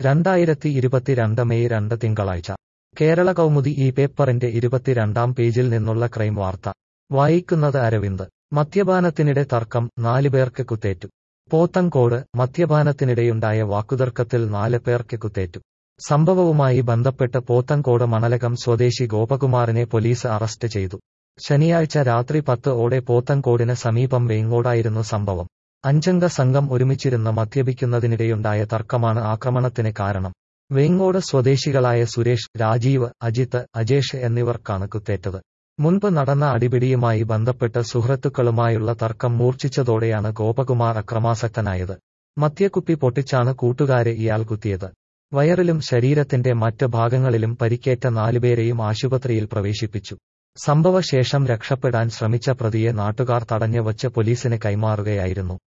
രണ്ടായിരത്തി ഇരുപത്തിരണ്ട് മെയ് രണ്ട് തിങ്കളാഴ്ച കേരള കൗമുദി ഈ പേപ്പറിന്റെ ഇരുപത്തിരണ്ടാം പേജിൽ നിന്നുള്ള ക്രൈം വാർത്ത വായിക്കുന്നത് അരവിന്ദ് മദ്യപാനത്തിനിടെ തർക്കം നാല് പേർക്ക് കുത്തേറ്റു പോത്തങ്കോട് മദ്യപാനത്തിനിടെയുണ്ടായ വാക്കുതർക്കത്തിൽ നാല് പേർക്ക് കുത്തേറ്റു സംഭവവുമായി ബന്ധപ്പെട്ട് പോത്തങ്കോട് മണലകം സ്വദേശി ഗോപകുമാറിനെ പോലീസ് അറസ്റ്റ് ചെയ്തു ശനിയാഴ്ച രാത്രി പത്ത് ഓടെ പോത്തങ്കോടിന് സമീപം വേങ്ങോടായിരുന്നു സംഭവം അഞ്ചംഗ സംഘം ഒരുമിച്ചിരുന്ന് മദ്യപിക്കുന്നതിനിടെയുണ്ടായ തർക്കമാണ് ആക്രമണത്തിന് കാരണം വേങ്ങോട് സ്വദേശികളായ സുരേഷ് രാജീവ് അജിത്ത് അജേഷ് എന്നിവർക്കാണ് കുത്തേറ്റത് മുൻപ് നടന്ന അടിപിടിയുമായി ബന്ധപ്പെട്ട് സുഹൃത്തുക്കളുമായുള്ള തർക്കം മൂർച്ഛിച്ചതോടെയാണ് ഗോപകുമാർ അക്രമാസക്തനായത് മദ്യക്കുപ്പി പൊട്ടിച്ചാണ് കൂട്ടുകാരെ ഇയാൾ കുത്തിയത് വയറിലും ശരീരത്തിന്റെ മറ്റ് ഭാഗങ്ങളിലും പരിക്കേറ്റ നാലുപേരെയും ആശുപത്രിയിൽ പ്രവേശിപ്പിച്ചു സംഭവശേഷം രക്ഷപ്പെടാൻ ശ്രമിച്ച പ്രതിയെ നാട്ടുകാർ തടഞ്ഞു വച്ച് പോലീസിന് കൈമാറുകയായിരുന്നു